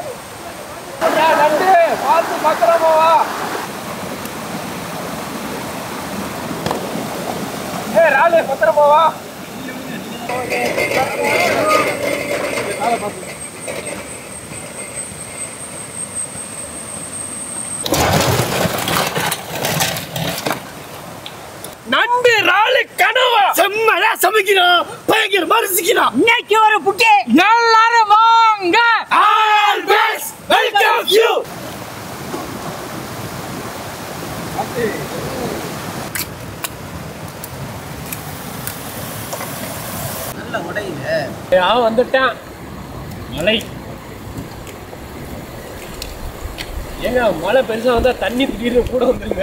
நண்டு பார்த்து பத்திரமா வா ஏ ராலு பத்திரமா வா நண்டு ராலு கனவா செம்மடா சமைக்கிறோம் பயங்கரமா ரசிக்கிறோம் இன்னைக்கு ஒரு புக்கே எல்லாரும் வாங்க ஆல்வேஸ் வெல்கம் யூ அவன் வந்துட்டான் மலை ஏங்க மழை பெருசா வந்தா தண்ணி திடீர்னு கூட வந்துருங்க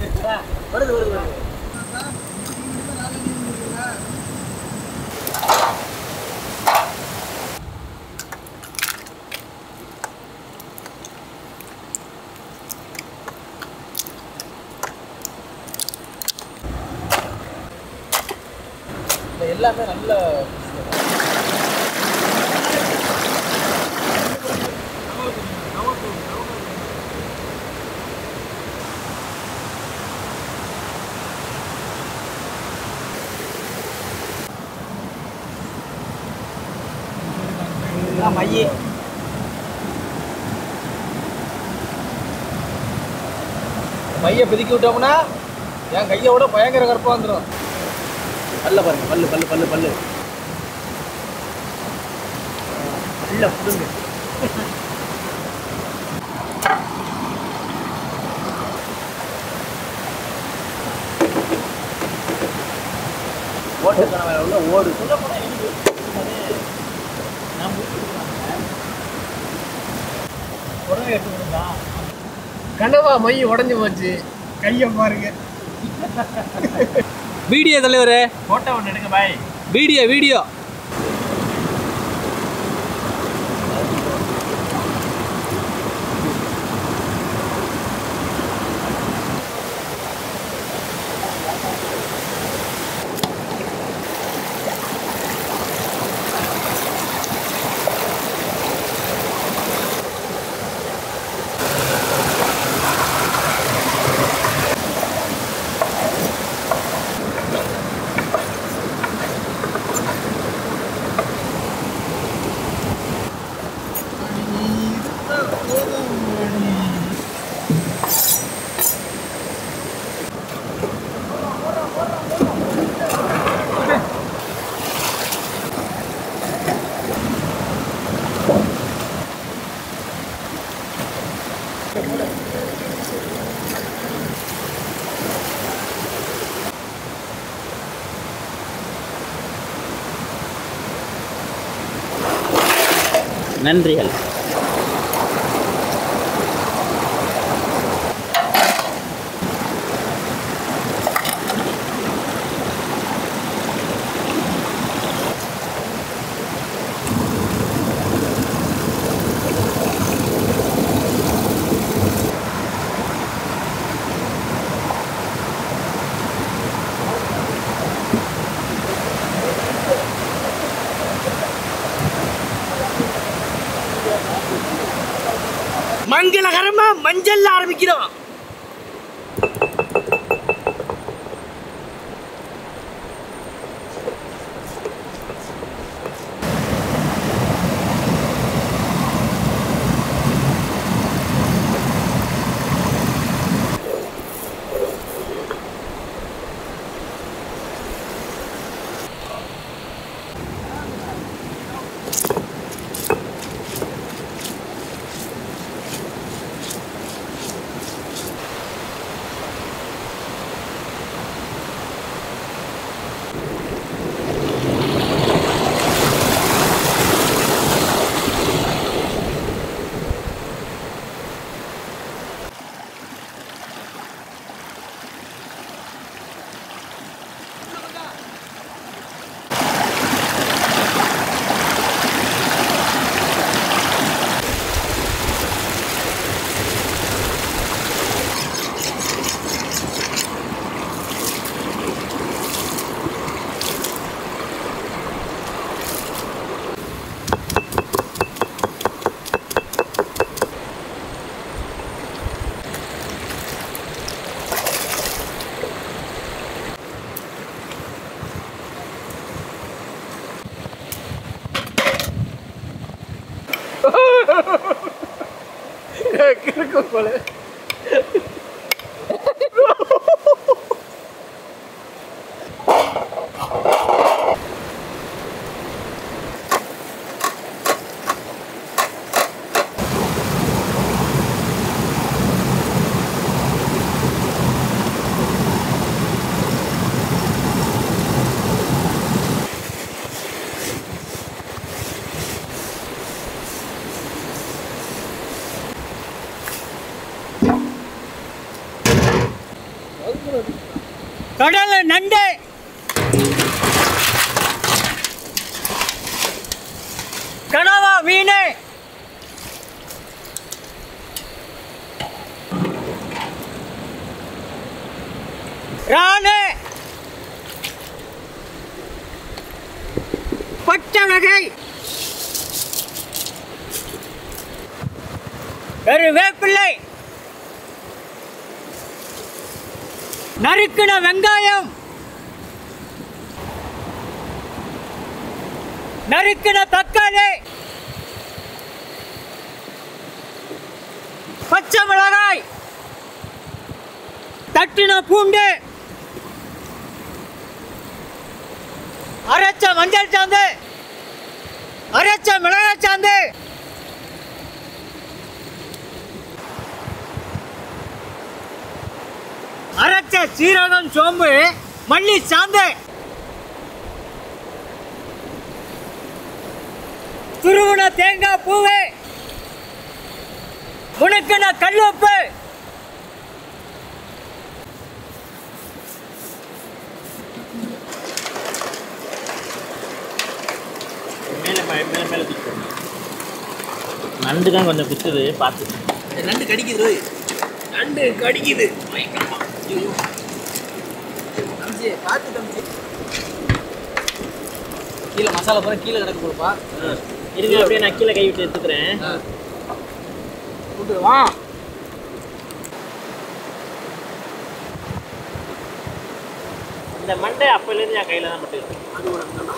எல்லாமே நல்ல மையே மைய பிதுக்கி விட்டோம்னா என் கையை விட பயங்கர கருப்பா வந்துடும் பல்ல பாருங்க பல்லு பல்லு பல்லு பல்லு இல்ல புடுங்க ஓட்டு கணவன் உள்ள ஓடு கனவா மை உடஞ்சு போச்சு கைய பாருங்க வீடியோ தலைவரே போட்டோ ஒன்று எடுங்க பாய் வீடியோ வீடியோ நன்றிகள் மங்களகரமா மஞ்சள் ஆரம்பிக்கிறோம் இருக்கும் போல கடல நண்டு கனவா மீன் ராணு பச்சை வகை கருவேப்பிள்ளை நறுக்கின வெங்காயம் நறுக்கின தக்காளி பச்சை மிளகாய் தட்டின பூண்டு அரைச்ச மஞ்சள் சாந்து அரைச்ச மிளகாய் சாந்து அரைச்ச சீரகம் சோம்பு மல்லி சாந்து துருவன தேங்காய் பூவு முணுக்கின கல்லுப்பு மேலே மேலே மேலே மேலே தூக்கி போடுங்க. நண்டு தான் கொஞ்சம் குத்துது பார்த்து நண்டு கடிக்குது ரோய். நண்டு கடிக்குது பயங்கரமா. ஐயோ. தம்பி பார்த்து தம்பி கீழே மசாலா பூரா கீழே கிடக்கு கொடுப்பா இருங்க அப்படியே நான் கீழே கை விட்டு எடுத்துக்கிறேன் கூட்டு வா இந்த மண்டை அப்போலேருந்து என் கையில் தான் மட்டும் இருக்கு அது ஒரு அண்ணா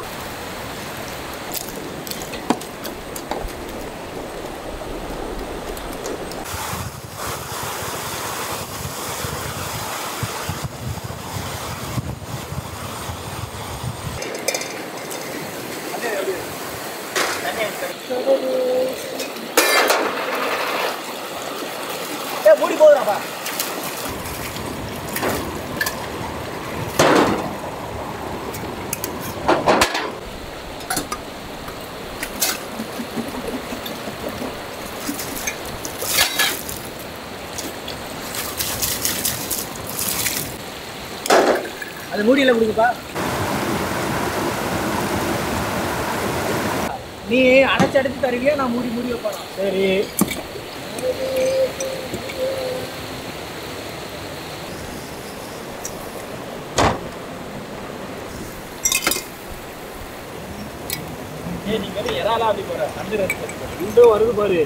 ஏ மூடி போகுதுடாப்பா அது மூடியில முடிக்குப்பா நீ அடைச்சு அடைச்சு தருவியா நான் மூடி மூடி வைப்பானா சரி ஏய் நீங்க வந்து இறாலா அப்படி போற நண்டு ரசம் நண்டு வருது பாரு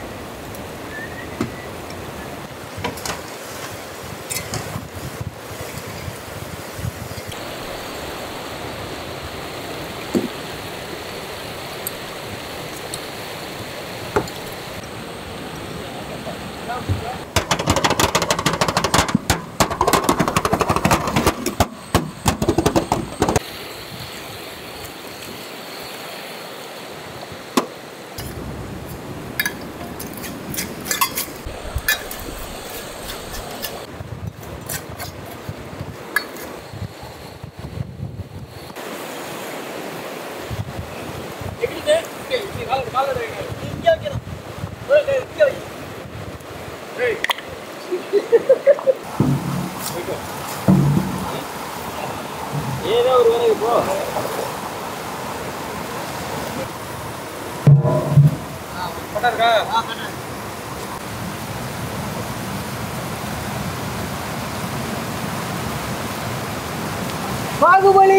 எங்கிட்டு இங்க இங்க கால கால வைங்க நீ இங்க வைக்கணும் ஏய், ஏய், இங்க வை ஏய் வைக்கோ. ஏதோ ஒரு வேலைக்கு போ பட்டா இருக்கா பாகுபலி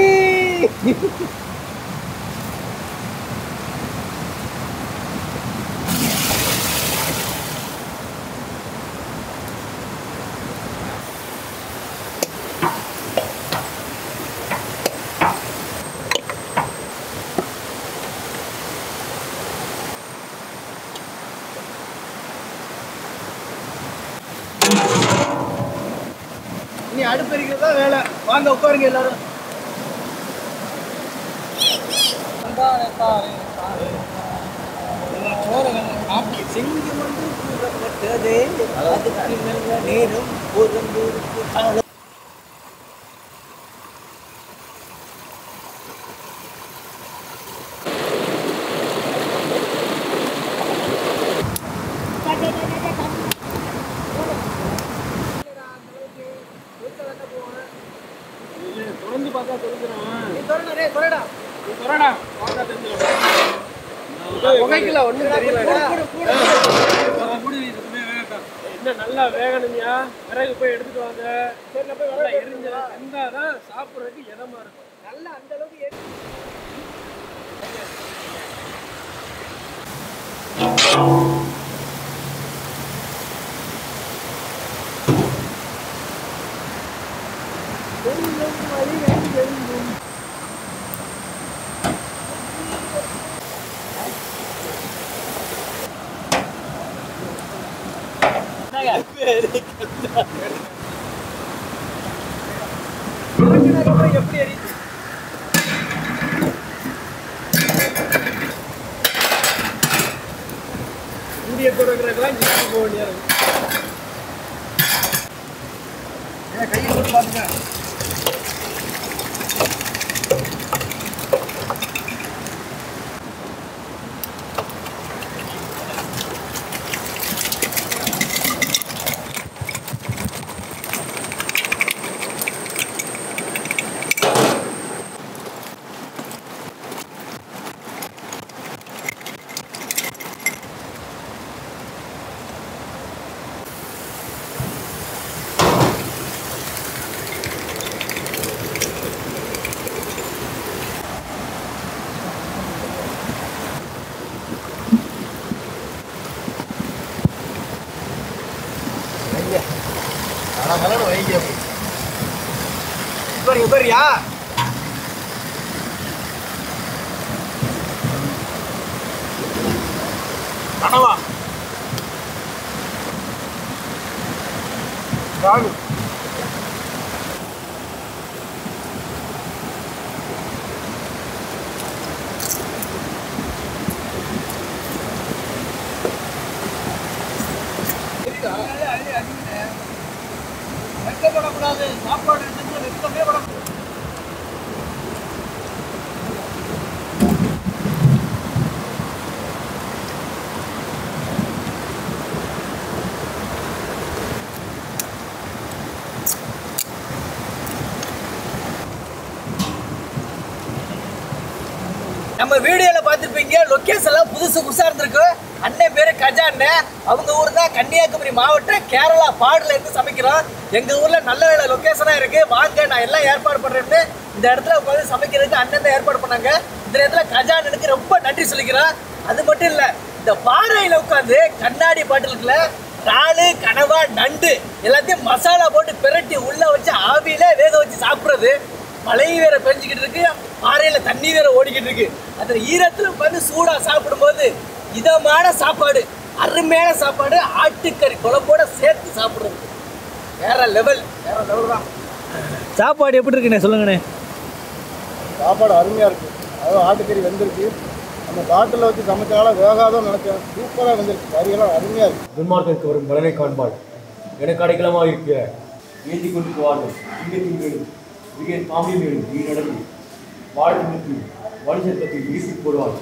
அடுப்பெரிக்கிறது தான் வேலை வாங்க உட்காருங்க எல்லாரும் சிங்கம் வந்து கூறப்பட்டதே அதுக்கு நல்ல நேரம் பொருந்தூருக்கு காலம் தொடர்ந்து பார்த்தா தெரிஞ்சிடும் நீ திறடா, டேய், திறடா. தொடடா பார்த்தா தெரிஞ்சிடும் புகைக்கல ஒண்ணும் தெரியலடா. என்ன நல்லா வேகணும்யா விறகு போய் எடுத்துட்டு வாங்க சரி போய் நல்லா எரிஞ்சு வெந்தாதான் சாப்பிட்றதுக்கு இதமா இருக்கும் நல்லா அந்த அளவுக்கு ஏறி- இறங்குனதுக்கப்புறம் எப்படி எரியுது? இந்திய கொடுக்குறதுலாம் ஜிப்பு போக வேண்டியது ஏன் கையை போட்டு பாத்துக்க. பாரு, இங்க பாருயா. கனவா வாங்க. வெட்கப்படக்கூடாது சாப்பாடு செஞ்சு வெட்கமே படக்கூடாது நம்ம வீடியோல பார்த்துருப்பீங்க லொக்கேஷன் எல்லாம் புதுசு புதுசா இருந்திருக்கு அண்ணன் பேரு கஜா அண்ணன் அவங்க ஊர் தான் கன்னியாகுமரி மாவட்டம் கேரளா பாடுல இருந்து சமைக்கிறோம் எங்க ஊர்ல நல்ல நல்ல லொக்கேஷனா இருக்கு வாங்க நான் எல்லாம் ஏற்பாடு பண்றேன்னு இந்த இடத்துல உட்காந்து சமைக்கிறதுக்கு அண்ணன் தான் ஏற்பாடு பண்ணாங்க இந்த இடத்துல கஜா அண்ணனுக்கு ரொம்ப நன்றி சொல்லிக்கிறோம் அது மட்டும் இல்ல இந்த பாறையில உட்காந்து கண்ணாடி பாட்டிலுக்குள்ள இறாலு கனவா நண்டு எல்லாத்தையும் மசாலா போட்டு பிரட்டி உள்ள வச்சு ஆவியில வேக வச்சு சாப்பிடுறது மழை வேற பெஞ்சுக்கிட்டு இருக்கு பாறையில தண்ணி வேற ஓடிக்கிட்டு இருக்கு அந்த ஈரத்துல உட்காந்து சூடா சாப்பிடும்போது இதமான சாப்பாடு அருமையான சாப்பாடு ஆட்டுக்கறி குழம்போட சேர்த்து சாப்பிடுறது வேற லெவல் வேற லெவல் தான் சாப்பாடு எப்படி இருக்குண்ணே சொல்லுங்கண்ணே சாப்பாடு அருமையாக இருக்குது அதாவது ஆட்டுக்கறி வெந்திருக்கு நம்ம பாட்டில் வச்சு சமைச்சால வேகாதான் நினைச்சேன் சூப்பராக வெந்திருக்கு கறியெல்லாம் அருமையாக இருக்குது துன்மார்க்கருக்கு வரும் பலனை காண்பாள் எனக்கு அடைக்கலமாக இருக்கிற ஏந்தி கொண்டு வாழ்கள் சிங்கத்தின் மேலும் மிக பாம்பி மேலும் நீ நடந்து வாழ்வுக்கு வலுசத்தத்தை வீசி போடுவாள்